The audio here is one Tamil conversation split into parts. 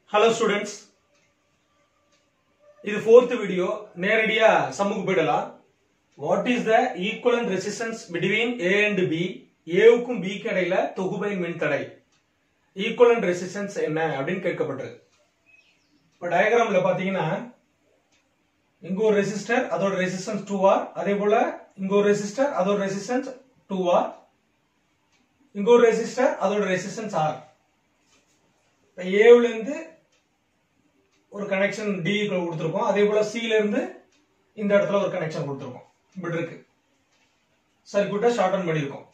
ஹலோ ஸ்டூடெண்ட்ஸ் இது ஃபோர்த் வீடியோ நேரடியா சம்முக்கு போயிடலாம் what is the equivalent resistance between A and B ஏவுக்கும் பிக்கு இடையில தொகுபை மின்தடை ஈக்குவலன்ட் ரெசிஸ்டன்ஸ் என்ன அப்படின்னு கேட்கப்பட்டிருக்கு இப்போ டயக்ராம்ல பாத்தீங்கன்னா இங்க ஒரு ரெசிஸ்டர் அதோட ரெசிஸ்டன்ஸ் டூ ஆர் அதே போல இங்க ஒரு ரெசிஸ்டர் அதோட ரெசிஸ்டன்ஸ் டூ ஆர் இங்க ஒரு ரெசிஸ்டர் அதோட ரெசிஸ்டன்ஸ் ஆர் இப்போ ஏவுல இருந்து ஒரு கனெக்ஷன் டி கொடுத்துருக்கோம் அதே போல C ல இருந்து இந்த இடத்துல ஒரு கனெக்ஷன் கொடுத்துருக்கோம் இப்படி இருக்கு சர்க்யூட்டை ஷார்டன் பண்ணியிருக்கோம்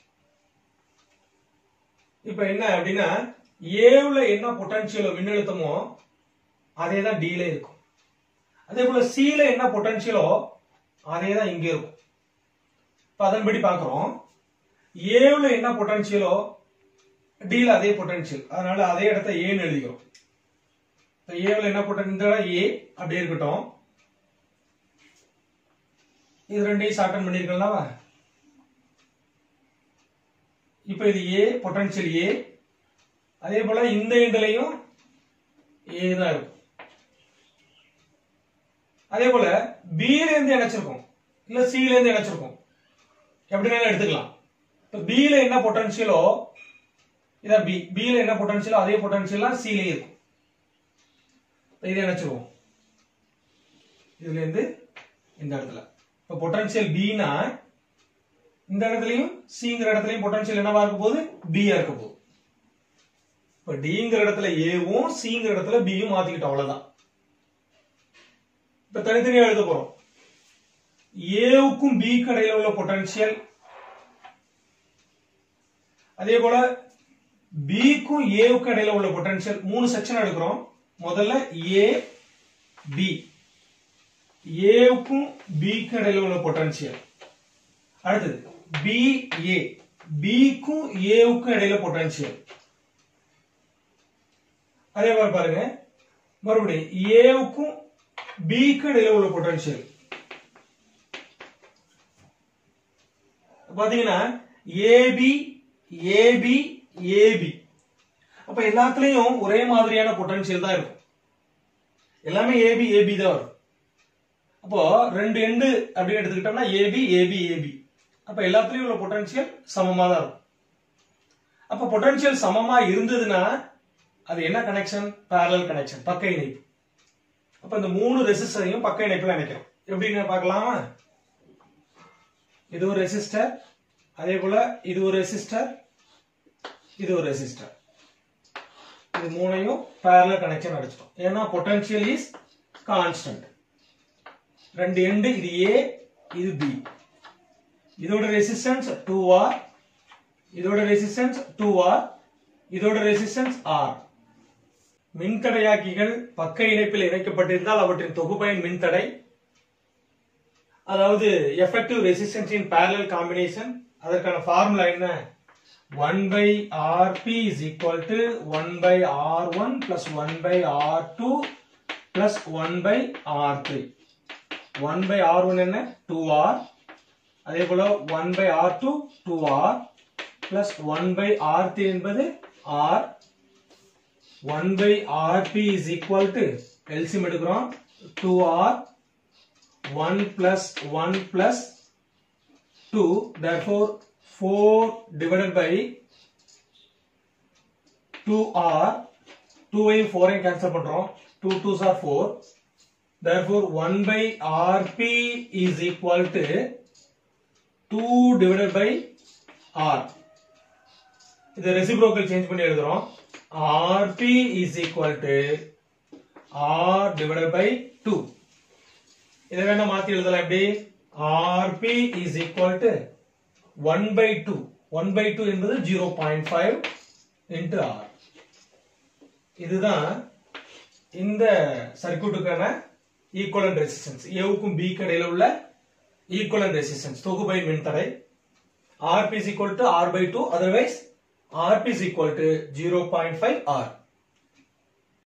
இப்போ என்ன அப்படின்னா ஏவுல என்ன பொட்டன்ஷியலோ மின்னழுத்தமோ அதே தான் டில இருக்கும் அதே போல C ல என்ன பொட்டன்ஷியலோ அதே தான் இங்க இருக்கும் இப்போ அதன்படி பார்க்குறோம் ஏவுல என்ன பொட்டன்ஷியலோ டில அதே பொட்டன்ஷியல் அதனால அதே இடத்த ஏன்னு எழுதிக்கிறோம் இப்போ ஏவில் என்ன போட்ட இந்த இடம் ஏ அப்படியே இருக்கட்டும் இது ரெண்டையும் ஷார்டன் பண்ணிருக்கலாம் இப்போ இது ஏ பொட்டன்ஷியல் ஏ அதே போல இந்த எண்ட்லையும் ஏ தான் இருக்கும் அதே போல B ல இருந்து இணைச்சிருக்கோம் இல்ல C ல இருந்து இணைச்சிருக்கோம் எப்படினாலும் எடுத்துக்கலாம் இப்போ B ல என்ன பொட்டன்ஷியலோ இதான் B B ல என்ன பொட்டன்ஷியலோ அதே பொட்டன்ஷியல் C ல இருக்கும் இதை நினைச்சிருவோம் இதுல இருந்து இந்த இடத்துல இப்ப பொட்டன்ஷியல் பினா இந்த இடத்துலயும் சிங்கிற இடத்துலயும் பொட்டன்ஷியல் என்னவா இருக்க போகுது பியா இருக்க போகுது இப்ப டிங்கிற இடத்துல ஏவும் சிங்கிற இடத்துல பியும் மாத்திக்கிட்டோம் அவ்வளவுதான் இப்ப தனித்தனியா எழுத போறோம் ஏவுக்கும் பி கடையில உள்ள பொட்டன்ஷியல் அதே போல பிக்கும் ஏவுக்கும் இடையில உள்ள பொட்டன்ஷியல் மூணு செக்ஷன் எடுக்கிறோம் முதல்ல ஏ பி ஏவுக்கும் பிக்கும் இடையில உள்ள பொட்டன்ஷியல் அடுத்தது பி ஏ பிக்கும் ஏவுக்கும் இடையில பொட்டன்ஷியல் அதே மாதிரி பாருங்க மறுபடியும் ஏவுக்கும் பிக்கும் இடையில உள்ள பொட்டன்ஷியல் பாத்தீங்கன்னா ஏபி ஏபி ஏபி அப்ப எல்லாத்துலயும் ஒரே மாதிரியான பொட்டன்ஷியல் தான் இருக்கும் எல்லாமே ஏபி ஏபி தான் வரும் அப்போ ரெண்டு எண்டு அப்படின்னு எடுத்துக்கிட்டோம்னா ஏபி ஏபி ஏபி அப்ப எல்லாத்துலயும் உள்ள பொட்டன்ஷியல் சமமா தான் இருக்கும் அப்ப பொட்டன்ஷியல் சமமா இருந்ததுன்னா அது என்ன கனெக்ஷன் parallel கனெக்ஷன் பக்க இணைப்பு அப்ப இந்த மூணு ரெசிஸ்டரையும் பக்க இணைப்புல இணைக்கிறோம் எப்படின்னு பார்க்கலாமா இது ஒரு ரெசிஸ்டர் அதே போல இது ஒரு ரெசிஸ்டர் இது ஒரு ரெசிஸ்டர் இது மூணையும் parallel கனெக்ஷன் அடிச்சிட்டோம் ஏன்னா பொட்டன்ஷியல் இஸ் கான்ஸ்டன்ட் ரெண்டு எண்டு இது ஏ இது பி இதோட ரெசிஸ்டன்ஸ் டூ ஆர் இதோட ரெசிஸ்டன்ஸ் டூ ஆர் இதோட ரெசிஸ்டன்ஸ் ஆர் மின்தடையாக்கிகள் பக்க இணைப்பில் இணைக்கப்பட்டிருந்தால் அவற்றின் தொகுப்பயன் மின்தடை அதாவது effective resistance in parallel combination அதற்கான ஃபார்முலா என்ன 1 by Rp is equal to 1 by R1 plus 1 by R2 plus 1 by R3. 1 by R1 என்ன 2R அதே போல 1 by R2 2R plus 1 by R3 என்பது R 1 by Rp is equal to LCM எடுக்கிறோம் 2R 1 plus 1 plus 2 therefore 4 divided by 2r 2 ஐயும் 4 ஐயும் கேன்சல் பண்றோம் 2 2s are 4 therefore 1 by rp is equal to 2 divided by r இது reciprocal change பண்ணி எழுதுறோம் rp is equal to r divided by 2 இதை வேணா மாத்தி எழுதலாம் எப்படி rp is equal to 1 by 2 1 by 2 என்பது 0.5 into R இதுதான் இந்த சர்க்யூட்டுக்கான ஈக்குவலன்ட் ரெசிஸ்டன்ஸ் ஏவுக்கும் பி கடையில உள்ள ஈக்குவலன்ட் ரெசிஸ்டன்ஸ் தொகுபை மின்தடை RP is equal to R by 2 otherwise RP is equal to 0.5 R